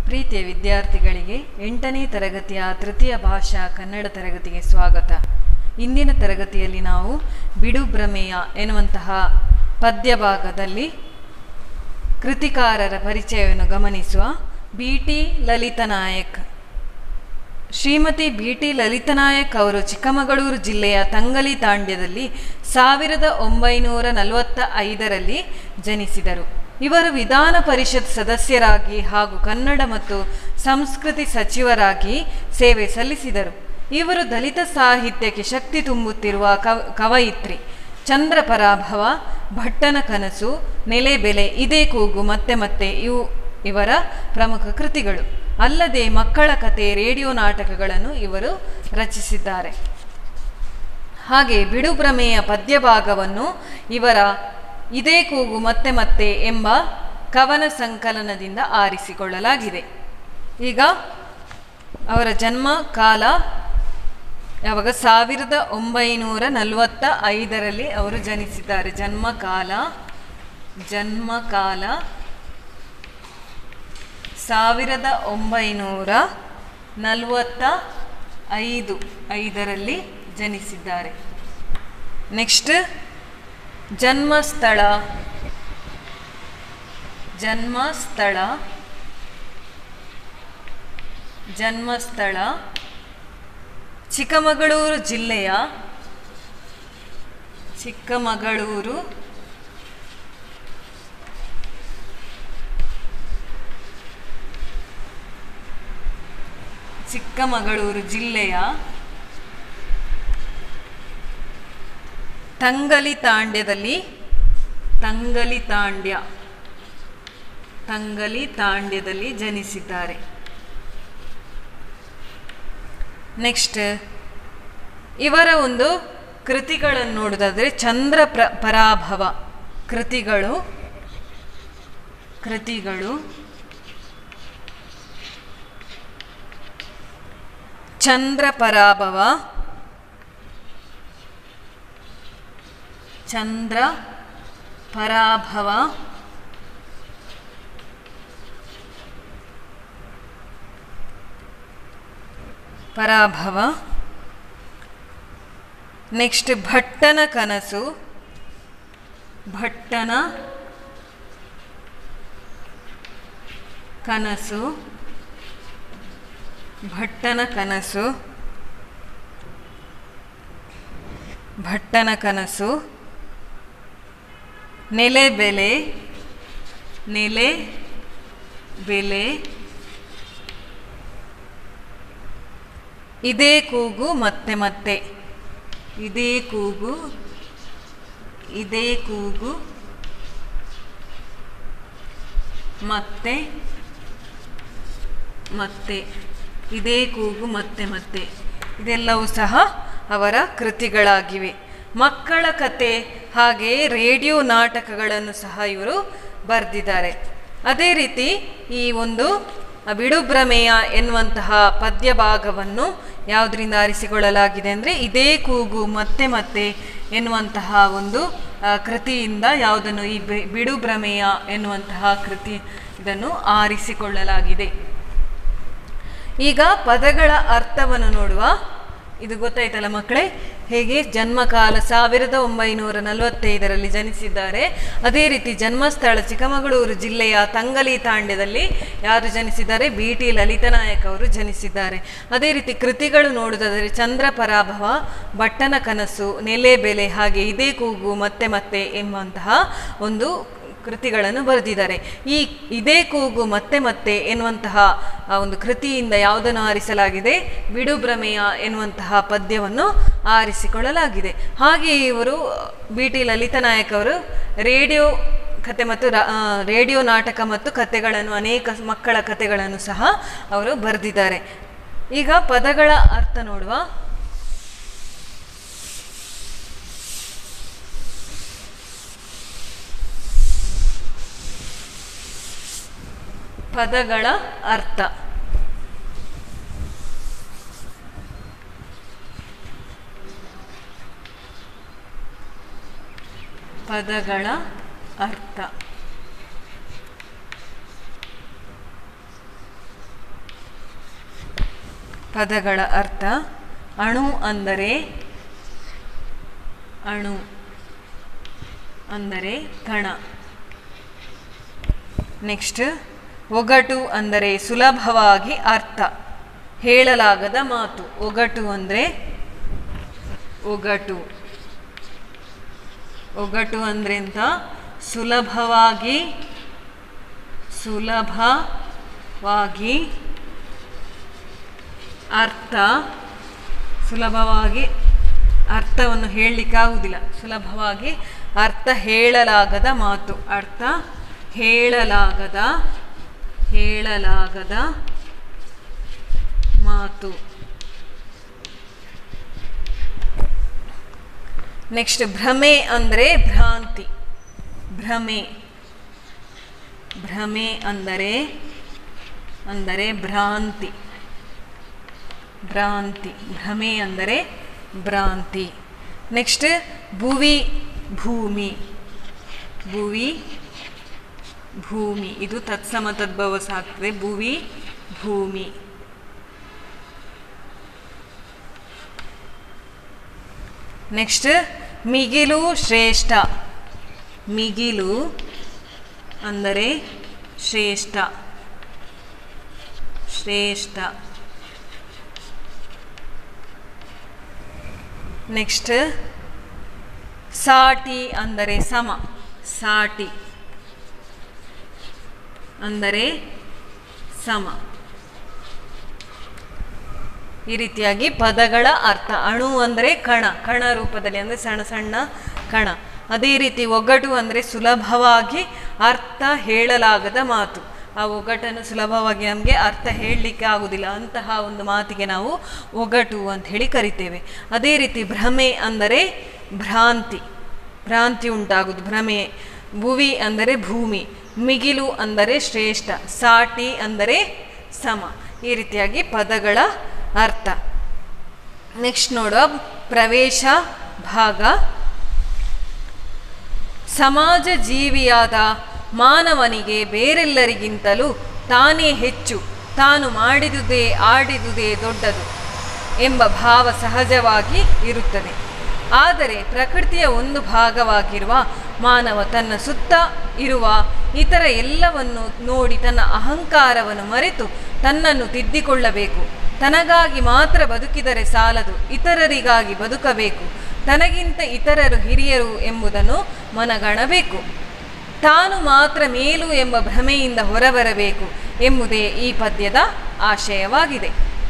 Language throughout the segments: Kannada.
ಪ್ರೀತಿಯ ವಿದ್ಯಾರ್ಥಿಗಳಿಗೆ ಎಂಟನೇ ತರಗತಿಯ ತೃತೀಯ ಭಾಷಾ ಕನ್ನಡ ತರಗತಿಗೆ ಸ್ವಾಗತ ಇಂದಿನ ತರಗತಿಯಲ್ಲಿ ನಾವು ಬಿಡು ಭ್ರಮೆಯ ಎನ್ನುವಂತಹ ಪದ್ಯ ಭಾಗದಲ್ಲಿ ಕೃತಿಕಾರರ ಪರಿಚಯವನ್ನು ಗಮನಿಸುವ B T Lalithanayak Shrimati B T Lalithanayak ಅವರು ಚಿಕ್ಕಮಗಳೂರು ಜಿಲ್ಲೆಯ ತಂಗಲಿ ತಾಂಡ್ಯದಲ್ಲಿ ಸಾವಿರದ ಒಂಬೈನೂರ ನಲವತ್ತ ಐದರಲ್ಲಿ ಜನಿಸಿದರು ಇವರು ವಿಧಾನ ಪರಿಷತ್ ಸದಸ್ಯರಾಗಿ ಹಾಗೂ ಕನ್ನಡ ಮತ್ತು ಸಂಸ್ಕೃತಿ ಸಚಿವರಾಗಿ ಸೇವೆ ಸಲ್ಲಿಸಿದರು ಇವರು ದಲಿತ ಸಾಹಿತ್ಯಕ್ಕೆ ಶಕ್ತಿ ತುಂಬುತ್ತಿರುವ ಕವ ಕವಯಿತ್ರಿ ಚಂದ್ರ ಪರಾಭವ ಭಟ್ಟನ ಕನಸು ನೆಲೆಬೆಲೆ ಇದೇ ಕೂಗು ಮತ್ತೆ ಮತ್ತೆ ಇವು ಇವರ ಪ್ರಮುಖ ಕೃತಿಗಳು ಅಲ್ಲದೆ ಮಕ್ಕಳ ಕತೆ ರೇಡಿಯೋ ನಾಟಕಗಳನ್ನು ಇವರು ರಚಿಸಿದ್ದಾರೆ ಹಾಗೆ ಬಿಡುಭ್ರಮೆಯ ಪದ್ಯಭಾಗವನ್ನು ಇವರ ಇದೇ ಕೂಗು ಮತ್ತೆ ಮತ್ತೆ ಎಂಬ ಕವನ ಸಂಕಲನದಿಂದ ಆರಿಸಿಕೊಳ್ಳಲಾಗಿದೆ ಈಗ ಅವರ ಜನ್ಮ ಕಾಲ ಯಾವಾಗ ಸಾವಿರದ ಒಂಬೈನೂರ ನಲವತ್ತ ಐದರಲ್ಲಿ ಅವರು ಜನಿಸಿದ್ದಾರೆ ಜನ್ಮ ಕಾಲ ಜನ್ಮ ಕಾಲ ಸಾವಿರದ ಒಂಬೈನೂರ ನಲವತ್ತ ಐದು ಐದರಲ್ಲಿ ಜನಿಸಿದ್ದಾರೆ ನೆಕ್ಸ್ಟ್ ಜನ್ಮಸ್ಥಳ ಜನ್ಮಸ್ಥಳ ಜನ್ಮಸ್ಥಳ ಚಿಕ್ಕಮಗಳೂರು ಜಿಲ್ಲೆಯ ಚಿಕ್ಕಮಗಳೂರು ಚಿಕ್ಕಮಗಳೂರು ಜಿಲ್ಲೆಯ ತಂಗಲಿ ತಾಂಡ್ಯದಲ್ಲಿ ತಂಗಲಿ ತಾಂಡ್ಯ ತಂಗಲಿ ತಾಂಡ್ಯದಲ್ಲಿ ಜನಿಸಿದ್ದಾರೆ ನೆಕ್ಸ್ಟ್ ಇವರ ಒಂದು ಕೃತಿಗಳನ್ನು ನೋಡೋದಾದರೆ ಚಂದ್ರ ಪ್ರ ಪರಾಭವ ಕೃತಿಗಳು ಕೃತಿಗಳು ಚಂದ್ರ ಪರಾಭವ ಚಂದ್ರ ಪರಾಭವ ಪರಾಭವ ನೆಕ್ಸ್ಟ್ ಭಟ್ಟನ ಕನಸು ಭಟ್ಟನ ಕನಸು ಭಟ್ಟನ ಕನಸು ಭಟ್ಟನ ಕನಸು ನೆಲೆ ಬೆಲೆ ನೆಲೆ ಬೆಲೆ ಇದೇ ಕೂಗು ಮತ್ತೆ ಮತ್ತೆ ಇದೇ ಕೂಗು ಇದೇ ಕೂಗು ಮತ್ತೆ ಮತ್ತೆ ಇದೇ ಕೂಗು ಮತ್ತೆ ಮತ್ತೆ ಇದೆಲ್ಲವೂ ಸಹ ಅವರ ಕೃತಿಗಳಾಗಿವೆ ಮಕ್ಕಳ ಕತೆ ಹಾಗೆ ರೇಡಿಯೋ ನಾಟಕಗಳನ್ನು ಸಹ ಇವರು ಬರೆದಿದ್ದಾರೆ ಅದೇ ರೀತಿ ಈ ಒಂದು ಬಿಡುಭ್ರಮೆಯ ಎನ್ನುವಂತಹ ಪದ್ಯ ಭಾಗವನ್ನು ಯಾವುದರಿಂದ ಆರಿಸಿಕೊಳ್ಳಲಾಗಿದೆ ಅಂದರೆ ಇದೇ ಕೂಗು ಮತ್ತೆ ಮತ್ತೆ ಎನ್ನುವಂತಹ ಒಂದು ಕೃತಿಯಿಂದ ಯಾವುದನ್ನು ಈ ಬಿಡುಭ್ರಮೆಯ ಎನ್ನುವಂತಹ ಕೃತಿ ಇದನ್ನು ಆರಿಸಿಕೊಳ್ಳಲಾಗಿದೆ ಈಗ ಪದಗಳ ಅರ್ಥವನ್ನು ನೋಡುವ ಇದು ಗೊತ್ತಾಯ್ತಲ್ಲ ಮಕ್ಕಳೇ ಹೇಗೆ ಜನ್ಮಕಾಲ ಸಾವಿರದ ಒಂಬೈನೂರ ನಲವತ್ತೈದರಲ್ಲಿ ಜನಿಸಿದ್ದಾರೆ ಅದೇ ರೀತಿ ಜನ್ಮಸ್ಥಳ ಚಿಕ್ಕಮಗಳೂರು ಜಿಲ್ಲೆಯ ತಂಗಲಿ ತಾಂಡ್ಯದಲ್ಲಿ ಯಾರು ಜನಿಸಿದ್ದಾರೆ ಬಿ ಟಿ ಲಲಿತನಾಯಕ್ ಅವರು ಜನಿಸಿದ್ದಾರೆ ಅದೇ ರೀತಿ ಕೃತಿಗಳು ನೋಡುವುದಾದರೆ ಚಂದ್ರ ಪರಾಭವ ಭಟ್ಟನ ಕನಸು ನೆಲೆ ಬೆಲೆ ಹಾಗೆ ಇದೇ ಕೂಗು ಮತ್ತೆ ಮತ್ತೆ ಎಂಬಂತಹ ಒಂದು ಕೃತಿಗಳನ್ನು ಬರೆದಿದ್ದಾರೆ ಈ ಇದೇ ಕೂಗು ಮತ್ತೆ ಮತ್ತೆ ಎನ್ನುವಂತಹ ಒಂದು ಕೃತಿಯಿಂದ ಯಾವುದನ್ನು ಆರಿಸಲಾಗಿದೆ ಬಿಡುಭ್ರಮೆಯ ಎನ್ನುವಂತಹ ಪದ್ಯವನ್ನು ಆರಿಸಿಕೊಳ್ಳಲಾಗಿದೆ ಹಾಗೆ ಇವರು ಬಿ ಟಿ ಲಲಿತನಾಯಕ್ ಅವರು ರೇಡಿಯೋ ಕತೆ ಮತ್ತು ರೇಡಿಯೋ ನಾಟಕ ಮತ್ತು ಕತೆಗಳನ್ನು ಅನೇಕ ಮಕ್ಕಳ ಕತೆಗಳನ್ನು ಸಹ ಅವರು ಬರೆದಿದ್ದಾರೆ ಈಗ ಪದಗಳ ಅರ್ಥ ನೋಡುವ ಪದಗಳ ಅರ್ಥ ಪದಗಳ ಅರ್ಥ ಪದಗಳ ಅರ್ಥ ಅಣು ಅಂದರೆ ಅಣು ಅಂದರೆ ಕಣ ನೆಕ್ಸ್ಟ್ ಒಗಟು ಅಂದರೆ ಸುಲಭವಾಗಿ ಅರ್ಥ ಹೇಳಲಾಗದ ಮಾತು ಒಗಟು ಅಂದರೆ ಒಗಟು ಒಗಟು ಅಂದರೆ ಅಂತ ಸುಲಭವಾಗಿ ಸುಲಭವಾಗಿ ಅರ್ಥ ಸುಲಭವಾಗಿ ಅರ್ಥವನ್ನು ಹೇಳಲಿಕ್ಕಾಗುವುದಿಲ್ಲ ಸುಲಭವಾಗಿ ಅರ್ಥ ಹೇಳಲಾಗದ ಮಾತು ಅರ್ಥ ಹೇಳಲಾಗದ ಹೇಳಲಾಗದ ಮಾತು ನೆಕ್ಸ್ಟ್ ಭ್ರಮೆ ಅಂದರೆ ಭ್ರಾಂತಿ ಭ್ರಮೆ ಭ್ರಮೆ ಅಂದರೆ ಅಂದರೆ ಭ್ರಾಂತಿ ಭ್ರಾಂತಿ ಭ್ರಮೆ ಅಂದರೆ ಭ್ರಾಂತಿ ನೆಕ್ಸ್ಟ್ ಭುವಿ ಭೂಮಿ ಭುವಿ ಭೂಮಿ ಇದು ತತ್ಸಮ ತದ್ಭವ ಸಾಕ್ತದೆ ಭುವಿ ಭೂಮಿ ನೆಕ್ಸ್ಟ್ ಮಿಗಿಲು ಶ್ರೇಷ್ಠ ಮಿಗಿಲು ಅಂದರೆ ಶ್ರೇಷ್ಠ ಶ್ರೇಷ್ಠ ನೆಕ್ಸ್ಟ್ ಸಾಟಿ ಅಂದರೆ ಸಮ ಸಾಟಿ ಅಂದರೆ ಸಮ ಈ ರೀತಿಯಾಗಿ ಪದಗಳ ಅರ್ಥ ಅಣು ಅಂದರೆ ಕಣ ಕಣ ರೂಪದಲ್ಲಿ ಅಂದರೆ ಸಣ್ಣ ಸಣ್ಣ ಕಣ ಅದೇ ರೀತಿ ಒಗ್ಗಟ್ಟು ಅಂದರೆ ಸುಲಭವಾಗಿ ಅರ್ಥ ಹೇಳಲಾಗದ ಮಾತು ಆ ಒಗ್ಗಟ್ಟನ್ನು ಸುಲಭವಾಗಿ ನಮಗೆ ಅರ್ಥ ಹೇಳಲಿಕ್ಕೆ ಆಗುವುದಿಲ್ಲ ಅಂತಹ ಒಂದು ಮಾತಿಗೆ ನಾವು ಒಗ್ಗಟ್ಟು ಅಂತ ಹೇಳಿ ಕರಿತೇವೆ ಅದೇ ರೀತಿ ಭ್ರಮೆ ಅಂದರೆ ಭ್ರಾಂತಿ ಭ್ರಾಂತಿ ಉಂಟಾಗುವುದು ಭ್ರಮೆ ಭುವಿ ಅಂದರೆ ಭೂಮಿ ಮಿಗಿಲು ಅಂದರೆ ಶ್ರೇಷ್ಠ ಸಾಟಿ ಅಂದರೆ ಸಮ ಈ ರೀತಿಯಾಗಿ ಪದಗಳ ಅರ್ಥ ನೆಕ್ಸ್ಟ್ ನೋಡುವ ಪ್ರವೇಶ ಭಾಗ ಸಮಾಜ ಜೀವಿಯಾದ ಮಾನವನಿಗೆ ಬೇರೆಲ್ಲರಿಗಿಂತಲೂ ತಾನೇ ಹೆಚ್ಚು ತಾನು ಮಾಡಿದುದೇ ಆಡಿದುದೇ ದೊಡ್ಡದು ಎಂಬ ಭಾವ ಸಹಜವಾಗಿ ಇರುತ್ತದೆ ಆದರೆ ಪ್ರಕೃತಿಯ ಒಂದು ಭಾಗವಾಗಿರುವ ಮಾನವ ತನ್ನ ಸುತ್ತ ಇರುವ ಇತರ ಎಲ್ಲವನ್ನು ನೋಡಿ ತನ್ನ ಅಹಂಕಾರವನ್ನು ಮರೆತು ತನ್ನನ್ನು ತಿದ್ದಿಕೊಳ್ಳಬೇಕು ತನಗಾಗಿ ಮಾತ್ರ ಬದುಕಿದರೆ ಸಾಲದು ಇತರರಿಗಾಗಿ ಬದುಕಬೇಕು ತನಗಿಂತ ಇತರರು ಹಿರಿಯರು ಎಂಬುದನ್ನು ಮನಗಣಬೇಕು ತಾನು ಮಾತ್ರ ಮೇಲು ಎಂಬ ಭ್ರಮೆಯಿಂದ ಹೊರಬರಬೇಕು ಎಂಬುದೇ ಈ ಪದ್ಯದ ಆಶಯವಾಗಿದೆ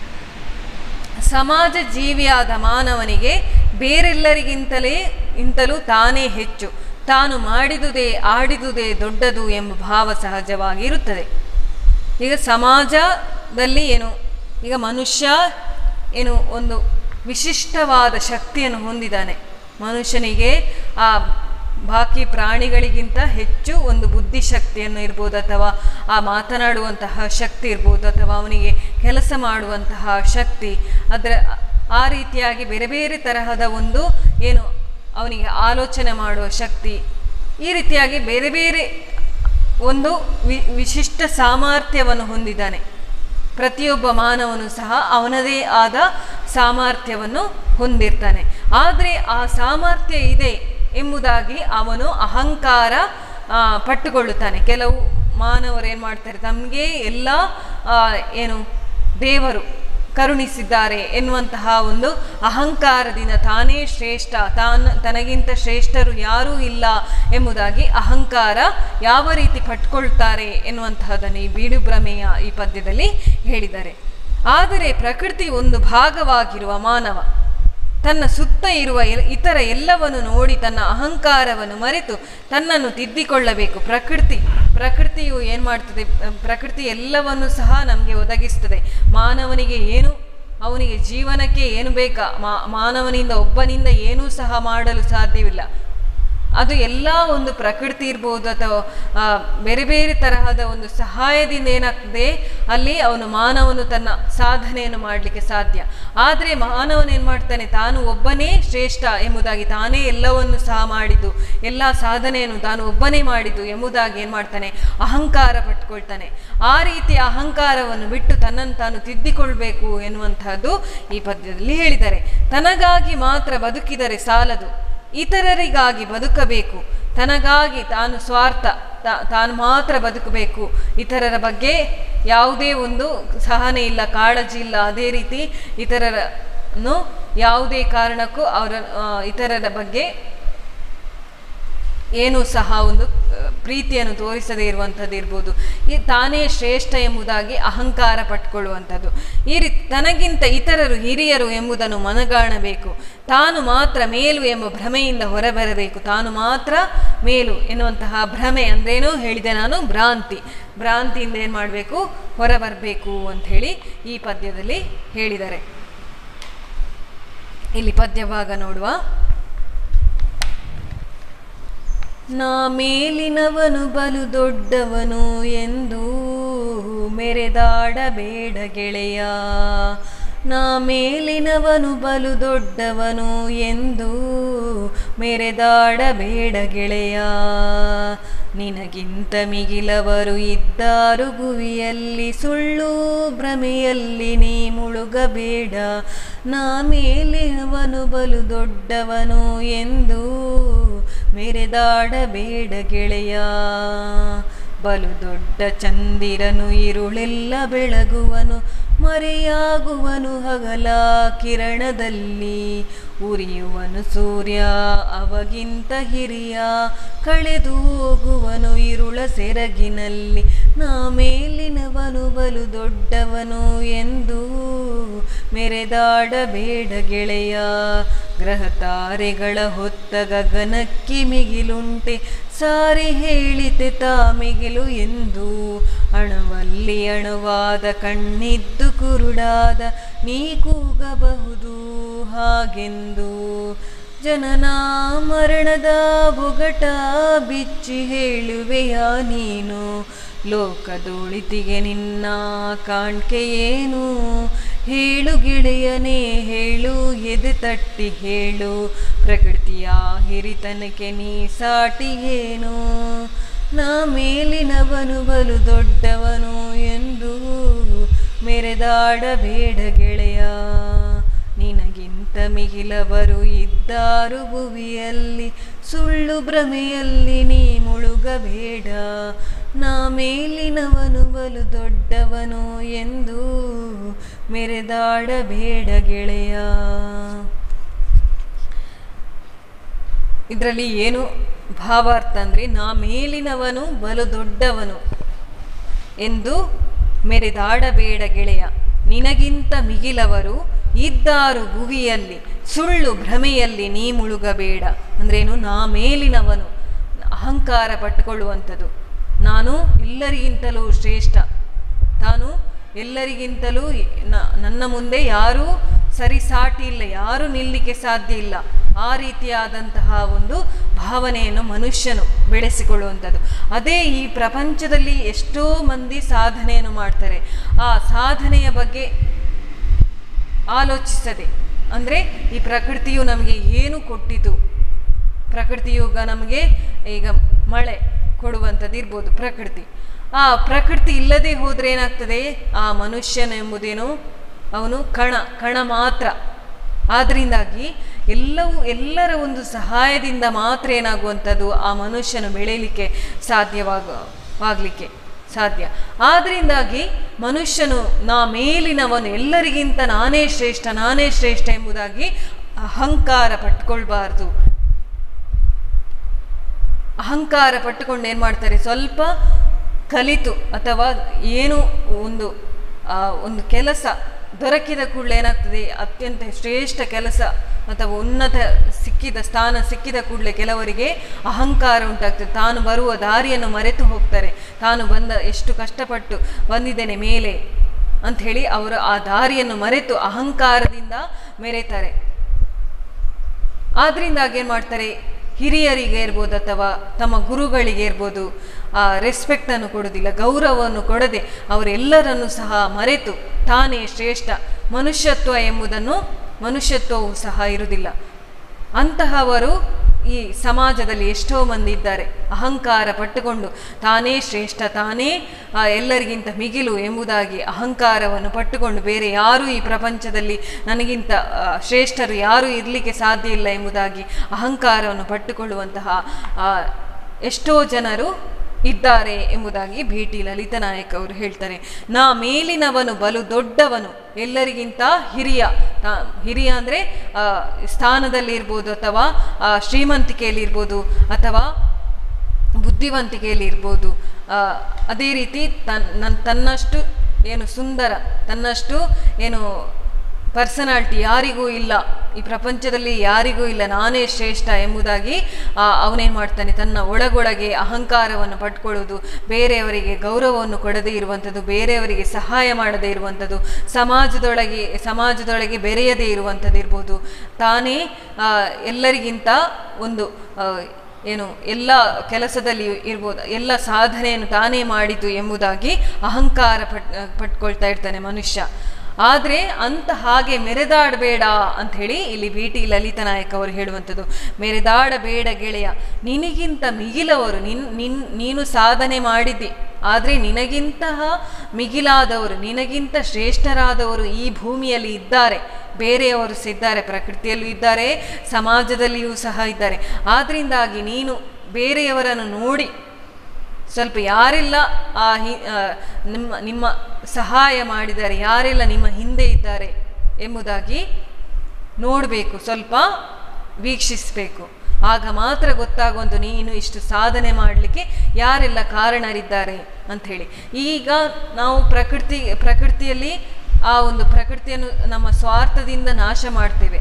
ಸಮಾಜ ಜೀವಿಯಾದ ಮಾನವನಿಗೆ ಬೇರೆಲ್ಲರಿಗಿಂತಲೇ ಇಂತಲೂ ತಾನೇ ಹೆಚ್ಚು ತಾನು ಮಾಡಿದುದೇ ಆಡಿದುದೇ ದೊಡ್ಡದು ಎಂಬ ಭಾವ ಸಹಜವಾಗಿರುತ್ತದೆ ಈಗ ಸಮಾಜದಲ್ಲಿ ಏನು ಈಗ ಮನುಷ್ಯ ಏನು ಒಂದು ವಿಶಿಷ್ಟವಾದ ಶಕ್ತಿಯನ್ನು ಹೊಂದಿದ್ದಾನೆ ಮನುಷ್ಯನಿಗೆ ಆ ಬಾಕಿ ಪ್ರಾಣಿಗಳಿಗಿಂತ ಹೆಚ್ಚು ಒಂದು ಬುದ್ಧಿಶಕ್ತಿಯನ್ನು ಇರ್ಬೋದು ಅಥವಾ ಆ ಮಾತನಾಡುವಂತಹ ಶಕ್ತಿ ಇರ್ಬೋದು ಅಥವಾ ಅವನಿಗೆ ಕೆಲಸ ಮಾಡುವಂತಹ ಶಕ್ತಿ ಅದರ ಆ ರೀತಿಯಾಗಿ ಬೇರೆ ಬೇರೆ ತರಹದ ಒಂದು ಏನು ಅವನಿಗೆ ಆಲೋಚನೆ ಮಾಡುವ ಶಕ್ತಿ ಈ ರೀತಿಯಾಗಿ ಬೇರೆ ಬೇರೆ ಒಂದು ವಿ ವಿಶಿಷ್ಟ ಸಾಮರ್ಥ್ಯವನ್ನು ಹೊಂದಿದ್ದಾನೆ ಪ್ರತಿಯೊಬ್ಬ ಮಾನವನು ಸಹ ಅವನದೇ ಆದ ಸಾಮರ್ಥ್ಯವನ್ನು ಹೊಂದಿರ್ತಾನೆ ಆದರೆ ಆ ಸಾಮರ್ಥ್ಯ ಇದೆ ಎಂಬುದಾಗಿ ಅವನು ಅಹಂಕಾರ ಆ, ಪಟ್ಟುಕೊಳ್ಳುತ್ತಾನೆ ಕೆಲವು ಮಾನವರು ಏನು ಮಾಡ್ತಾರೆ ತಮಗೆ ಎಲ್ಲ ಆ, ಏನು ದೇವರು ಕರುಣಿಸಿದ್ದಾರೆ ಎನ್ನುವಂತಹ ಒಂದು ಅಹಂಕಾರದಿಂದ ತಾನೇ ಶ್ರೇಷ್ಠ ತಾನು ತನಗಿಂತ ಶ್ರೇಷ್ಠರು ಯಾರೂ ಇಲ್ಲ ಎಂಬುದಾಗಿ ಅಹಂಕಾರ ಯಾವ ರೀತಿ ಪಟ್ಕೊಳ್ತಾರೆ ಎನ್ನುವಂತಹದನ್ನು ಈ ಬೀಡು ಭ್ರಮೆಯ ಈ ಪದ್ಯದಲ್ಲಿ ಹೇಳಿದ್ದಾರೆ ಆದರೆ ಪ್ರಕೃತಿ ಒಂದು ಭಾಗವಾಗಿರುವ ಮಾನವ ತನ್ನ ಸುತ್ತ ಇರುವ ಎಲ್- ಇತರ ಎಲ್ಲವನ್ನು ನೋಡಿ ತನ್ನ ಅಹಂಕಾರವನ್ನು ಮರೆತು ತನ್ನನ್ನು ತಿದ್ದಿಕೊಳ್ಳಬೇಕು ಪ್ರಕೃತಿ ಪ್ರಕೃತಿಯು ಏನು ಮಾಡ್ತದೆ ಅಹ್, ಪ್ರಕೃತಿ ಎಲ್ಲವನ್ನು ಸಹ ನಮಗೆ ಒದಗಿಸ್ತದೆ ಮಾನವನಿಗೆ ಏನು ಅವನಿಗೆ ಜೀವನಕ್ಕೆ ಏನು ಬೇಕಾ ಮಾ ಮಾನವನಿಂದ ಒಬ್ಬನಿಂದ ಏನೂ ಸಹ ಮಾಡಲು ಸಾಧ್ಯವಿಲ್ಲ ಅದು ಎಲ್ಲ ಒಂದು ಪ್ರಕೃತಿ ಇರ್ಬೋದು ಅಥವಾ ಆ, ಬೇರೆ ಬೇರೆ ತರಹದ ಒಂದು ಸಹಾಯದಿಂದ ಏನಾಗ್ತದೆ ಅಲ್ಲಿ ಅವನು ಮಾನವನು ತನ್ನ ಸಾಧನೆಯನ್ನು ಮಾಡಲಿಕ್ಕೆ ಸಾಧ್ಯ ಆದರೆ ಮಾನವನು ಏನು ಮಾಡ್ತಾನೆ ತಾನು ಒಬ್ಬನೇ ಶ್ರೇಷ್ಠ ಎಂಬುದಾಗಿ ತಾನೇ ಎಲ್ಲವನ್ನು ಸಹ ಮಾಡಿದ್ದು ಎಲ್ಲ ಸಾಧನೆಯನ್ನು ತಾನು ಒಬ್ಬನೇ ಮಾಡಿದ್ದು ಎಂಬುದಾಗಿ ಏನು ಮಾಡ್ತಾನೆ ಅಹಂಕಾರ ಪಟ್ಕೊಳ್ತಾನೆ ಆ ರೀತಿಯ ಅಹಂಕಾರವನ್ನು ಬಿಟ್ಟು ತನ್ನನ್ನು ತಾನು ತಿದ್ದಿಕೊಳ್ಬೇಕು ಎನ್ನುವಂತಹದ್ದು ಈ ಪದ್ಯದಲ್ಲಿ ಹೇಳಿದ್ದಾರೆ ತನಗಾಗಿ ಮಾತ್ರ ಬದುಕಿದರೆ ಸಾಲದು ಇತರರಿಗಾಗಿ ಬದುಕಬೇಕು ತನಗಾಗಿ ತಾನು ಸ್ವಾರ್ಥ ತಾ- ತಾನು ಮಾತ್ರ ಬದುಕಬೇಕು ಇತರರ ಬಗ್ಗೆ ಯಾವುದೇ ಒಂದು ಸಹನೆ ಇಲ್ಲ ಕಾಳಜಿ ಇಲ್ಲ ಅದೇ ರೀತಿ ಇತರರನ್ನು ಯಾವುದೇ ಕಾರಣಕ್ಕೂ ಅವರ ಆ, ಇತರರ ಬಗ್ಗೆ ಏನು ಸಹ ಒಂದು ಆ, ಪ್ರೀತಿಯನ್ನು ತೋರಿಸದೇ ಇರುವಂಥದ್ದು ಇರ್ಬೋದು ಈ ತಾನೇ ಶ್ರೇಷ್ಠ ಎಂಬುದಾಗಿ ಅಹಂಕಾರ ಪಟ್ಕೊಳ್ಳುವಂಥದ್ದು ಈ ರೀತಿ ತನಗಿಂತ ಇತರರು ಹಿರಿಯರು ಎಂಬುದನ್ನು ಮನಗಾಣಬೇಕು ತಾನು ಮಾತ್ರ ಮೇಲು ಎಂಬ ಭ್ರಮೆಯಿಂದ ಹೊರಬರಬೇಕು ತಾನು ಮಾತ್ರ ಮೇಲು ಎನ್ನುವಂತಹ ಭ್ರಮೆ ಅಂದ್ರೇನು ಹೇಳಿದೆ ನಾನು ಭ್ರಾಂತಿ ಭ್ರಾಂತಿಯಿಂದ ಏನು ಮಾಡಬೇಕು ಹೊರಬರಬೇಕು ಅಂಥೇಳಿ ಈ ಪದ್ಯದಲ್ಲಿ ಹೇಳಿದ್ದಾರೆ ಇಲ್ಲಿ ಪದ್ಯ ಭಾಗ ನೋಡುವ ನಾ ಮೇಲಿನವನು ಬಲು ದೊಡ್ಡವನು ಎಂದು ಮೆರೆದಾಡಬೇಡ ಗೆಳೆಯ ನಾ ಮೇಲಿನವನು ಬಲು ದೊಡ್ಡವನು ಎಂದು ಮೆರೆದಾಡಬೇಡ ಗೆಳೆಯ ನಿನಗಿಂತ ಮಿಗಿಲವರು ಇದ್ದಾರು ಭುವಿಯಲ್ಲಿ ಸುಳ್ಳು ಭ್ರಮೆಯಲ್ಲಿ ನೀ ಮುಳುಗಬೇಡ ನಾ ಮೇಲಿನವನು ಬಲು ದೊಡ್ಡವನು ಎಂದು ಮೆರೆದಾಡಬೇಡ ಗೆಳೆಯ ಬಲು ದೊಡ್ಡ ಚಂದಿರನು ಇರುಳೆಲ್ಲ ಬೆಳಗುವನು ಮರೆಯಾಗುವನು ಹಗಲ ಕಿರಣದಲ್ಲಿ ಉರಿಯುವನು ಸೂರ್ಯ ಅವಗಿಂತ ಹಿರಿಯ ಕಳೆದು ಹೋಗುವನು ಇರುಳ ಸೆರಗಿನಲ್ಲಿ ನಾ ಮೇಲಿನವನು ಬಲು ದೊಡ್ಡವನು ಎಂದು ಮೆರೆದಾಡಬೇಡ ಗೆಳೆಯ ಗ್ರಹ ತಾರೆಗಳ ಹೊತ್ತ ಗಗನಕ್ಕೆ ಮಿಗಿಲುಂಟೆ ಸಾರಿ ಹೇಳಿತೆ ತಾ ಮಿಗಿಲು ಎಂದು ಅಣವಲ್ಲಿ ಅಣುವಾದ ಕಣ್ಣಿದ್ದು ಕುರುಡಾದ ನೀ ಕೂಗಬಹುದು ಹಾಗೆಂದು ಜನನ ಮರಣದ ಬೊಗಟ ಬಿಚ್ಚಿ ಹೇಳುವೆಯಾ ನೀನು ಲೋಕದೊಳಿತಿಗೆ ನಿನ್ನ ಕಾಣ್ಕೆ ಏನು ಹೇಳು ಗೆಳೆಯನೇ ಹೇಳು ಎದೆ ತಟ್ಟಿ ಹೇಳು ಪ್ರಕೃತಿಯ ಹಿರಿತನಕ್ಕೆ ನೀ ಸಾಟಿ ಏನು ನಾ ಮೇಲಿನವನು ಬಲು ದೊಡ್ಡವನು ಎಂದು ಮೆರೆದಾಡಬೇಡ ಗೆಳೆಯ ನಿನಗಿಂತ ಮಿಗಿಲವರು ಇದ್ದಾರು ಭುವಿಯಲ್ಲಿ ಸುಳ್ಳು ಭ್ರಮೆಯಲ್ಲಿ ನೀ ಮುಳುಗಬೇಡ ನಾ ಮೇಲಿನವನು ಬಲು ದೊಡ್ಡವನು ಎಂದು ಮೆರೆದಾಡಬೇಡ ಗೆಳೆಯ ಇದರಲ್ಲಿ ಏನು ಭಾವಾರ್ಥ ಅಂದರೆ ನಾ ಮೇಲಿನವನು ಬಲು ದೊಡ್ಡವನು ಎಂದು ಮೆರೆದಾಡಬೇಡ ಗೆಳೆಯ ನಿನಗಿಂತ ಮಿಗಿಲವರು ಇದ್ದಾರು ಭುವಿಯಲ್ಲಿ ಸುಳ್ಳು ಭ್ರಮೆಯಲ್ಲಿ ನೀ ಮುಳುಗಬೇಡ ಅಂದ್ರೇನು ನಾ ಮೇಲಿನವನು ಅಹಂಕಾರ ಪಟ್ಟುಕೊಳ್ಳುವಂಥದ್ದು ನಾನು ಎಲ್ಲರಿಗಿಂತಲೂ ಶ್ರೇಷ್ಠ ತಾನು ಎಲ್ಲರಿಗಿಂತಲೂ ನ- ನನ್ನ ಮುಂದೆ ಯಾರೂ ಸರಿಸಾಟಿ ಇಲ್ಲ ಯಾರೂ ನಿಲ್ಲಿಕ್ಕೆ ಸಾಧ್ಯ ಇಲ್ಲ ಆ ರೀತಿಯಾದಂತಹ ಒಂದು ಭಾವನೆಯನ್ನು ಮನುಷ್ಯನು ಬೆಳೆಸಿಕೊಳ್ಳುವಂಥದ್ದು ಅದೇ ಈ ಪ್ರಪಂಚದಲ್ಲಿ ಎಷ್ಟೋ ಮಂದಿ ಸಾಧನೆಯನ್ನು ಮಾಡ್ತಾರೆ ಆ ಸಾಧನೆಯ ಬಗ್ಗೆ ಆಲೋಚಿಸದೆ ಅಂದರೆ ಈ ಪ್ರಕೃತಿಯು ನಮಗೆ ಏನು ಕೊಟ್ಟಿತು ಪ್ರಕೃತಿಯುಗ ನಮಗೆ ಈಗ ಮಳೆ ಕೊಡುವಂಥದ್ದು ಇರ್ಬೋದು ಪ್ರಕೃತಿ ಆ ಪ್ರಕೃತಿ ಇಲ್ಲದೆ ಹೋದರೆ ಏನಾಗ್ತದೆ ಆ ಮನುಷ್ಯನ ಎಂಬುದೇನು ಅವನು ಕಣ ಕಣ ಮಾತ್ರ ಆದ್ದರಿಂದಾಗಿ ಎಲ್ಲವೂ ಎಲ್ಲರ ಒಂದು ಸಹಾಯದಿಂದ ಮಾತ್ರ ಏನಾಗುವಂಥದ್ದು ಆ ಮನುಷ್ಯನು ಬೆಳೆಯಲಿಕ್ಕೆ ಸಾಧ್ಯವಾಗ ವಾಗಲಿಕ್ಕೆ ಸಾಧ್ಯ ಆದ್ದರಿಂದಾಗಿ ಮನುಷ್ಯನು ನಾ ಮೇಲಿನವನು ಎಲ್ಲರಿಗಿಂತ ನಾನೇ ಶ್ರೇಷ್ಠ ನಾನೇ ಶ್ರೇಷ್ಠ ಎಂಬುದಾಗಿ ಅಹಂಕಾರ ಪಟ್ಕೊಳ್ಬಾರ್ದು ಅಹಂಕಾರ ಪಟ್ಟುಕೊಂಡು ಏನು ಮಾಡ್ತಾರೆ ಸ್ವಲ್ಪ ಕಲಿತು ಅಥವಾ ಏನು ಒಂದು ಆ, ಒಂದು ಕೆಲಸ ದೊರಕಿದ ಕೂಡಲೇ ಏನಾಗ್ತದೆ ಅತ್ಯಂತ ಶ್ರೇಷ್ಠ ಕೆಲಸ ಅಥವಾ ಉನ್ನತ ಸಿಕ್ಕಿದ ಸ್ಥಾನ ಸಿಕ್ಕಿದ ಕೂಡಲೇ ಕೆಲವರಿಗೆ ಅಹಂಕಾರ ಉಂಟಾಗ್ತದೆ ತಾನು ಬರುವ ದಾರಿಯನ್ನು ಮರೆತು ಹೋಗ್ತಾರೆ ತಾನು ಬಂದ ಎಷ್ಟು ಕಷ್ಟಪಟ್ಟು ಬಂದಿದ್ದೇನೆ ಮೇಲೆ ಅಂಥೇಳಿ ಅವರು ಆ ದಾರಿಯನ್ನು ಮರೆತು ಅಹಂಕಾರದಿಂದ ಮೆರೆತಾರೆ ಆದ್ರಿಂದಾಗಿ ಏನು ಮಾಡ್ತಾರೆ ಹಿರಿಯರಿಗೆ ಇರ್ಬೋದು ಅಥವಾ ತಮ್ಮ ಗುರುಗಳಿಗೆ ಇರ್ಬೋದು ಆ ರೆಸ್ಪೆಕ್ಟನ್ನು ಕೊಡೋದಿಲ್ಲ ಗೌರವವನ್ನು ಕೊಡದೆ ಅವರೆಲ್ಲರನ್ನು ಸಹ ಮರೆತು ತಾನೇ ಶ್ರೇಷ್ಠ ಮನುಷ್ಯತ್ವ ಎಂಬುದನ್ನು ಮನುಷ್ಯತ್ವವು ಸಹ ಇರುವುದಿಲ್ಲ ಅಂತಹವರು ಈ ಸಮಾಜದಲ್ಲಿ ಎಷ್ಟೋ ಮಂದಿ ಇದ್ದಾರೆ ಅಹಂಕಾರ ಪಟ್ಟುಕೊಂಡು ತಾನೇ ಶ್ರೇಷ್ಠ ತಾನೇ ಆ, ಎಲ್ಲರಿಗಿಂತ ಮಿಗಿಲು ಎಂಬುದಾಗಿ ಅಹಂಕಾರವನ್ನು ಪಟ್ಟುಕೊಂಡು ಬೇರೆ ಯಾರೂ ಈ ಪ್ರಪಂಚದಲ್ಲಿ ನನಗಿಂತ ಆ, ಶ್ರೇಷ್ಠರು ಯಾರೂ ಇರಲಿಕ್ಕೆ ಸಾಧ್ಯ ಇಲ್ಲ ಎಂಬುದಾಗಿ ಅಹಂಕಾರವನ್ನು ಪಟ್ಟುಕೊಳ್ಳುವಂತಹ ಆ, ಎಷ್ಟೋ ಜನರು ಇದ್ದಾರೆ ಎಂಬುದಾಗಿ ಭೇಟಿ ಲಲಿತ ನಾಯಕ್ ಅವರು ಹೇಳ್ತಾರೆ ನಾ ಮೇಲಿನವನು ಬಲು ದೊಡ್ಡವನು ಎಲ್ಲರಿಗಿಂತ ಹಿರಿಯ ತಾ- ಹಿರಿಯ ಅಂದರೆ ಸ್ಥಾನದಲ್ಲಿ ಇರ್ಬೋದು ಅಥವಾ ಆ, ಶ್ರೀಮಂತಿಕೆಯಲ್ಲಿ ಇರ್ಬೋದು ಅಥವಾ ಬುದ್ಧಿವಂತಿಕೆಯಲ್ಲಿ ಇರ್ಬೋದು ಆ, ಅದೇ ರೀತಿ ತನ್ ನನ್ ತನ್ನಷ್ಟು ಏನು ಸುಂದರ ತನ್ನಷ್ಟು ಏನು ಪರ್ಸನಾಲಿಟಿ ಯಾರಿಗೂ ಇಲ್ಲ ಈ ಪ್ರಪಂಚದಲ್ಲಿ ಯಾರಿಗೂ ಇಲ್ಲ ನಾನೇ ಶ್ರೇಷ್ಠ ಎಂಬುದಾಗಿ ಅವನೇನು ಮಾಡ್ತಾನೆ ತನ್ನ ಒಳಗೊಳಗೆ ಅಹಂಕಾರವನ್ನು ಪಟ್ಕೊಳ್ಳೋದು ಬೇರೆಯವರಿಗೆ ಗೌರವವನ್ನು ಕೊಡದೇ ಇರುವಂಥದ್ದು ಬೇರೆಯವರಿಗೆ ಸಹಾಯ ಮಾಡದೇ ಇರುವಂಥದ್ದು ಸಮಾಜದೊಳಗೆ ಸಮಾಜದೊಳಗೆ ಬೆರೆಯದೇ ಇರುವಂಥದ್ದು ಇರ್ಬೋದು ತಾನೇ ಆ, ಎಲ್ಲರಿಗಿಂತ ಒಂದು ಆ, ಏನು ಎಲ್ಲ ಕೆಲಸದಲ್ಲಿ ಇರ್ಬೋದು ಎಲ್ಲ ಸಾಧನೆಯನ್ನು ತಾನೇ ಮಾಡಿತು ಎಂಬುದಾಗಿ ಅಹಂಕಾರ ಪಟ್ ಪಟ್ಕೊಳ್ತಾ ಇರ್ತಾನೆ ಮನುಷ್ಯ ಆದರೆ ಅಂತ ಹಾಗೆ ಮೆರೆದಾಡಬೇಡ ಅಂತ ಹೇಳಿ ಇಲ್ಲಿ ಬಿ ಟಿ ಲಲಿತ ನಾಯಕ್ ಅವರು ಹೇಳುವಂಥದ್ದು ಮೆರೆದಾಡಬೇಡ ಗೆಳೆಯ ನಿನಗಿಂತ ಮಿಗಿಲವರು ನಿನ್ ನಿನ್ ನೀನು ಸಾಧನೆ ಮಾಡಿದ್ದಿ ಆದರೆ ನಿನಗಿಂತಹ ಮಿಗಿಲಾದವರು ನಿನಗಿಂತ ಶ್ರೇಷ್ಠರಾದವರು ಈ ಭೂಮಿಯಲ್ಲಿ ಇದ್ದಾರೆ ಬೇರೆಯವರು ಸಹ ಇದ್ದಾರೆ ಪ್ರಕೃತಿಯಲ್ಲೂ ಇದ್ದಾರೆ ಸಮಾಜದಲ್ಲಿಯೂ ಸಹ ಇದ್ದಾರೆ ಆದ್ರಿಂದಾಗಿ ನೀನು ಬೇರೆಯವರನ್ನು ನೋಡಿ ಸ್ವಲ್ಪ ಯಾರೆಲ್ಲ ಆ ಹಿ ಆ, ನಿಮ್ಮ ನಿಮ್ಮ ಸಹಾಯ ಮಾಡಿದ್ದಾರೆ ಯಾರೆಲ್ಲ ನಿಮ್ಮ ಹಿಂದೆ ಇದ್ದಾರೆ ಎಂಬುದಾಗಿ ನೋಡಬೇಕು ಸ್ವಲ್ಪ ವೀಕ್ಷಿಸಬೇಕು ಆಗ ಮಾತ್ರ ಗೊತ್ತಾಗುವಂಥ ನೀನು ಇಷ್ಟು ಸಾಧನೆ ಮಾಡಲಿಕ್ಕೆ ಯಾರೆಲ್ಲ ಕಾರಣರಿದ್ದಾರೆ ಅಂಥೇಳಿ ಈಗ ನಾವು ಪ್ರಕೃತಿ ಪ್ರಕೃತಿಯಲ್ಲಿ ಆ ಒಂದು ಪ್ರಕೃತಿಯನ್ನು ನಮ್ಮ ಸ್ವಾರ್ಥದಿಂದ ನಾಶ ಮಾಡ್ತೇವೆ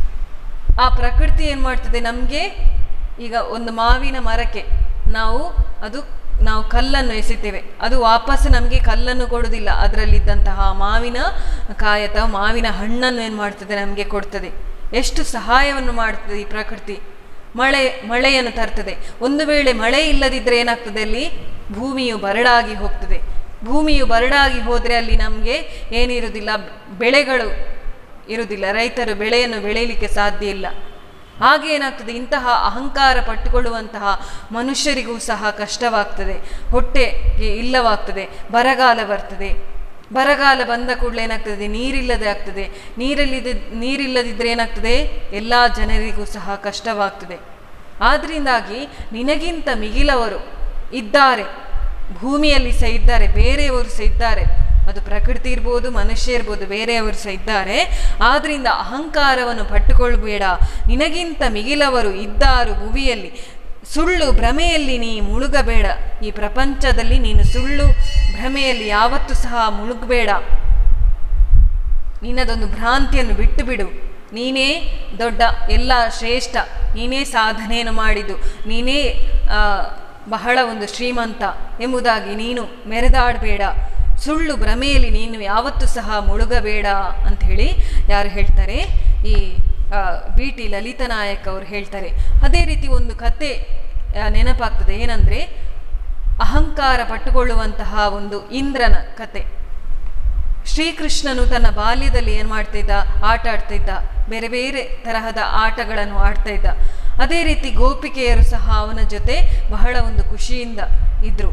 ಆ ಪ್ರಕೃತಿ ಏನು ಮಾಡ್ತದೆ ನಮಗೆ ಈಗ ಒಂದು ಮಾವಿನ ಮರಕ್ಕೆ ನಾವು ಅದು ನಾವು ಕಲ್ಲನ್ನು ಎಸಿತೇವೆ ಅದು ವಾಪಸ್ ನಮಗೆ ಕಲ್ಲನ್ನು ಕೊಡುವುದಿಲ್ಲ ಅದರಲ್ಲಿದ್ದಂತಹ ಮಾವಿನ ಕಾಯಿ ಅಥವಾ ಮಾವಿನ ಹಣ್ಣನ್ನು ಏನು ಮಾಡ್ತದೆ ನಮಗೆ ಕೊಡ್ತದೆ ಎಷ್ಟು ಸಹಾಯವನ್ನು ಮಾಡ್ತದೆ ಈ ಪ್ರಕೃತಿ ಮಳೆ ಮಳೆಯನ್ನು ತರ್ತದೆ ಒಂದು ವೇಳೆ ಮಳೆ ಇಲ್ಲದಿದ್ದರೆ ಏನಾಗ್ತದೆ ಅಲ್ಲಿ ಭೂಮಿಯು ಬರಡಾಗಿ ಹೋಗ್ತದೆ ಭೂಮಿಯು ಬರಡಾಗಿ ಹೋದರೆ ಅಲ್ಲಿ ನಮಗೆ ಏನಿರುವುದಿಲ್ಲ ಬೆಳೆಗಳು ಇರುವುದಿಲ್ಲ ರೈತರು ಬೆಳೆಯನ್ನು ಬೆಳೆಯಲಿಕ್ಕೆ ಸಾಧ್ಯ ಇಲ್ಲ ಹಾಗೆ ಏನಾಗ್ತದೆ ಇಂತಹ ಅಹಂಕಾರ ಪಟ್ಟುಕೊಳ್ಳುವಂತಹ ಮನುಷ್ಯರಿಗೂ ಸಹ ಕಷ್ಟವಾಗ್ತದೆ ಹೊಟ್ಟೆಗೆ ಇಲ್ಲವಾಗ್ತದೆ ಬರಗಾಲ ಬರ್ತದೆ ಬರಗಾಲ ಬಂದ ಕೂಡಲೇ ಏನಾಗ್ತದೆ ನೀರಿಲ್ಲದೆ ಆಗ್ತದೆ ನೀರಲ್ಲಿದ್ದ ನೀರಿಲ್ಲದಿದ್ದರೆ ಏನಾಗ್ತದೆ ಎಲ್ಲ ಜನರಿಗೂ ಸಹ ಕಷ್ಟವಾಗ್ತದೆ ಆದ್ರಿಂದಾಗಿ ನಿನಗಿಂತ ಮಿಗಿಲವರು ಇದ್ದಾರೆ ಭೂಮಿಯಲ್ಲಿ ಸಹ ಇದ್ದಾರೆ ಬೇರೆಯವರು ಸಹ ಇದ್ದಾರೆ ಅದು ಪ್ರಕೃತಿ ಇರ್ಬೋದು ಮನುಷ್ಯ ಇರ್ಬೋದು ಬೇರೆಯವರು ಸಹ ಇದ್ದಾರೆ ಆದ್ರಿಂದ ಅಹಂಕಾರವನ್ನು ಪಟ್ಟುಕೊಳ್ಬೇಡ ನಿನಗಿಂತ ಮಿಗಿಲವರು ಇದ್ದಾರು ಭುವಿಯಲ್ಲಿ ಸುಳ್ಳು ಭ್ರಮೆಯಲ್ಲಿ ನೀ ಮುಳುಗಬೇಡ ಈ ಪ್ರಪಂಚದಲ್ಲಿ ನೀನು ಸುಳ್ಳು ಭ್ರಮೆಯಲ್ಲಿ ಯಾವತ್ತೂ ಸಹ ಮುಳುಗಬೇಡ ನಿನ್ನದೊಂದು ಭ್ರಾಂತಿಯನ್ನು ಬಿಟ್ಟು ಬಿಡು ನೀನೇ ದೊಡ್ಡ ಎಲ್ಲ ಶ್ರೇಷ್ಠ ನೀನೇ ಸಾಧನೆಯನ್ನು ಮಾಡಿದ್ದು ನೀನೇ ಆ, ಬಹಳ ಒಂದು ಶ್ರೀಮಂತ ಎಂಬುದಾಗಿ ನೀನು ಮೆರೆದಾಡಬೇಡ ಸುಳ್ಳು ಭ್ರಮೆಯಲ್ಲಿ ನೀನು ಯಾವತ್ತೂ ಸಹ ಮುಳುಗಬೇಡ ಅಂಥೇಳಿ ಯಾರು ಹೇಳ್ತಾರೆ ಈ ಬಿ ಟಿ ಲಲಿತ ನಾಯಕ್ ಅವರು ಹೇಳ್ತಾರೆ ಅದೇ ರೀತಿ ಒಂದು ಕತೆ ಆ, ನೆನಪಾಗ್ತದೆ ಏನಂದರೆ ಅಹಂಕಾರ ಪಟ್ಟುಕೊಳ್ಳುವಂತಹ ಒಂದು ಇಂದ್ರನ ಕತೆ ಶ್ರೀಕೃಷ್ಣನು ತನ್ನ ಬಾಲ್ಯದಲ್ಲಿ ಏನು ಮಾಡ್ತಿದ್ದ ಆಟ ಆಡ್ತಿದ್ದ ಬೇರೆ ಬೇರೆ ತರಹದ ಆಟಗಳನ್ನು ಆಡ್ತಾ ಇದ್ದ ಅದೇ ರೀತಿ ಗೋಪಿಕೆಯರು ಸಹ ಅವನ ಜೊತೆ ಬಹಳ ಒಂದು ಖುಷಿಯಿಂದ ಇದ್ರು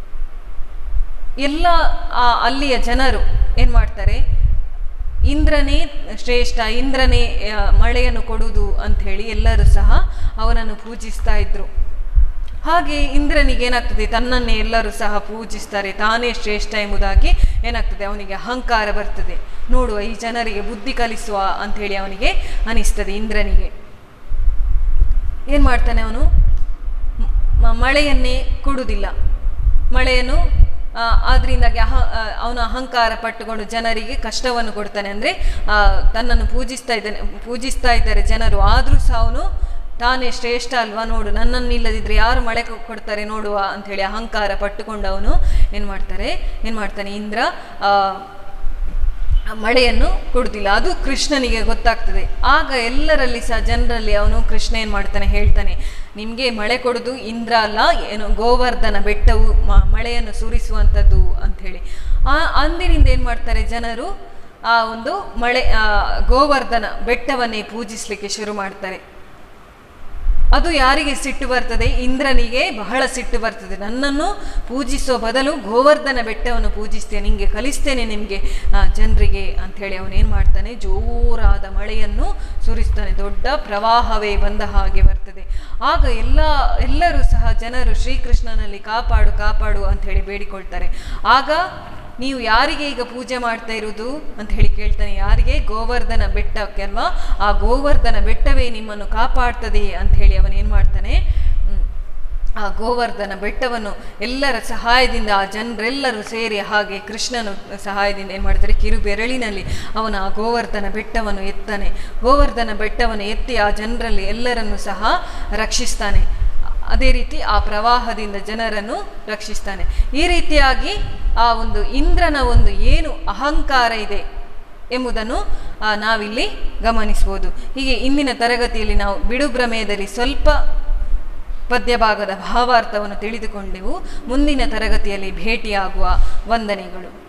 ಎಲ್ಲ ಆ ಅಲ್ಲಿಯ ಜನರು ಏನು ಮಾಡ್ತಾರೆ ಇಂದ್ರನೇ ಶ್ರೇಷ್ಠ ಇಂದ್ರನೇ ಆ, ಮಳೆಯನ್ನು ಕೊಡುವುದು ಅಂಥೇಳಿ ಎಲ್ಲರೂ ಸಹ ಅವನನ್ನು ಪೂಜಿಸ್ತಾ ಇದ್ರು ಹಾಗೆ ಇಂದ್ರನಿಗೆ ಏನಾಗ್ತದೆ ತನ್ನನ್ನೇ ಎಲ್ಲರೂ ಸಹ ಪೂಜಿಸ್ತಾರೆ ತಾನೇ ಶ್ರೇಷ್ಠ ಎಂಬುದಾಗಿ ಏನಾಗ್ತದೆ ಅವನಿಗೆ ಅಹಂಕಾರ ಬರ್ತದೆ ನೋಡುವ ಈ ಜನರಿಗೆ ಬುದ್ಧಿ ಕಲಿಸುವ ಅಂಥೇಳಿ ಅವನಿಗೆ ಅನಿಸ್ತದೆ ಇಂದ್ರನಿಗೆ ಏನು ಮಾಡ್ತಾನೆ ಅವನು ಮ- ಮಳೆಯನ್ನೇ ಕೊಡುವುದಿಲ್ಲ ಮಳೆಯನ್ನು ಆ, ಆದ್ರಿಂದಾಗಿ ಅಹ ಅವನು ಅಹಂಕಾರ ಪಟ್ಟುಕೊಂಡು ಜನರಿಗೆ ಕಷ್ಟವನ್ನು ಕೊಡ್ತಾನೆ ಅಂದರೆ ತನ್ನನ್ನು ಪೂಜಿಸ್ತಾ ಇದ್ದಾನೆ ಪೂಜಿಸ್ತಾ ಇದ್ದಾರೆ ಜನರು ಆದರೂ ಸಹ ಅವನು ತಾನೇ ಶ್ರೇಷ್ಠ ಅಲ್ವಾ ನೋಡು ನನ್ನನ್ನು ಇಲ್ಲದಿದ್ದರೆ ಯಾರು ಮಳೆ ಕೊ- ಕೊಡ್ತಾರೆ ನೋಡುವ ಅಂಥೇಳಿ ಅಹಂಕಾರ ಪಟ್ಟುಕೊಂಡು ಅವನು ಏನು ಮಾಡ್ತಾರೆ ಏನು ಮಾಡ್ತಾನೆ ಇಂದ್ರ ಆ, ಆ ಮಳೆಯನ್ನು ಕೊಡುವುದಿಲ್ಲ ಅದು ಕೃಷ್ಣನಿಗೆ ಗೊತ್ತಾಗ್ತದೆ ಆಗ ಎಲ್ಲರಲ್ಲಿ ಸಹ ಜನರಲ್ಲಿ ಅವನು ಕೃಷ್ಣ ಏನು ಮಾಡ್ತಾನೆ ಹೇಳ್ತಾನೆ ನಿಮಗೆ ಮಳೆ ಕೊಡೋದು ಇಂದ್ರ ಅಲ್ಲ ಏನು ಗೋವರ್ಧನ ಬೆಟ್ಟವು ಮ- ಮಳೆಯನ್ನು ಸುರಿಸುವಂಥದ್ದು ಅಂಥೇಳಿ ಆ ಅಂದಿನಿಂದ ಏನು ಮಾಡ್ತಾರೆ ಜನರು ಆ ಒಂದು ಮಳೆ ಆ ಗೋವರ್ಧನ ಬೆಟ್ಟವನ್ನೇ ಪೂಜಿಸಲಿಕ್ಕೆ ಶುರು ಮಾಡ್ತಾರೆ ಅದು ಯಾರಿಗೆ ಸಿಟ್ಟು ಬರ್ತದೆ ಇಂದ್ರನಿಗೆ ಬಹಳ ಸಿಟ್ಟು ಬರ್ತದೆ ನನ್ನನ್ನು ಪೂಜಿಸೋ ಬದಲು ಗೋವರ್ಧನ ಬೆಟ್ಟವನ್ನು ಪೂಜಿಸ್ತೇನೆ ನಿಮಗೆ ಕಲಿಸ್ತೇನೆ ನಿಮಗೆ ಜನರಿಗೆ ಅಂಥೇಳಿ ಅವನೇನು ಮಾಡ್ತಾನೆ ಜೋರಾದ ಮಳೆಯನ್ನು ಸುರಿಸ್ತಾನೆ ದೊಡ್ಡ ಪ್ರವಾಹವೇ ಬಂದ ಹಾಗೆ ಬರ್ತದೆ ಆಗ ಎಲ್ಲ ಎಲ್ಲರೂ ಸಹ ಜನರು ಶ್ರೀಕೃಷ್ಣನಲ್ಲಿ ಕಾಪಾಡು ಕಾಪಾಡು ಅಂಥೇಳಿ ಬೇಡಿಕೊಳ್ತಾರೆ ಆಗ ನೀವು ಯಾರಿಗೆ ಈಗ ಪೂಜೆ ಮಾಡ್ತಾ ಇರುವುದು ಅಂತ ಹೇಳಿ ಕೇಳ್ತಾನೆ ಯಾರಿಗೆ ಗೋವರ್ಧನ ಬೆಟ್ಟಕ್ಕೆ ಅಲ್ವಾ ಆ ಗೋವರ್ಧನ ಬೆಟ್ಟವೇ ನಿಮ್ಮನ್ನು ಕಾಪಾಡ್ತದೆ ಅಂತ ಹೇಳಿ ಅವನೇನು ಮಾಡ್ತಾನೆ ಹ್ಮ್, ಆ ಗೋವರ್ಧನ ಬೆಟ್ಟವನ್ನು ಎಲ್ಲರ ಸಹಾಯದಿಂದ ಆ ಜನರೆಲ್ಲರೂ ಸೇರಿ ಹಾಗೆ ಕೃಷ್ಣನ ಸಹಾಯದಿಂದ ಏನು ಮಾಡ್ತಾರೆ ಕಿರು ಬೆರಳಿನಲ್ಲಿ ಅವನ ಆ ಗೋವರ್ಧನ ಬೆಟ್ಟವನ್ನು ಎತ್ತಾನೆ ಗೋವರ್ಧನ ಬೆಟ್ಟವನ್ನು ಎತ್ತಿ ಆ ಜನರಲ್ಲಿ ಎಲ್ಲರನ್ನು ಸಹ ರಕ್ಷಿಸ್ತಾನೆ ಅದೇ ರೀತಿ ಆ ಪ್ರವಾಹದಿಂದ ಜನರನ್ನು ರಕ್ಷಿಸ್ತಾನೆ ಈ ರೀತಿಯಾಗಿ ಆ ಒಂದು ಇಂದ್ರನ ಒಂದು ಏನು ಅಹಂಕಾರ ಇದೆ ಎಂಬುದನ್ನು ಆ, ನಾವಿಲ್ಲಿ ಗಮನಿಸ್ಬೋದು ಹೀಗೆ ಇಂದಿನ ತರಗತಿಯಲ್ಲಿ ನಾವು ಬಿಡುಭ್ರಮೆಯದಲ್ಲಿ ಸ್ವಲ್ಪ ಪದ್ಯಭಾಗದ ಭಾವಾರ್ಥವನ್ನು ತಿಳಿದುಕೊಂಡೆವು ಮುಂದಿನ ತರಗತಿಯಲ್ಲಿ ಭೇಟಿಯಾಗುವ ವಂದನೆಗಳು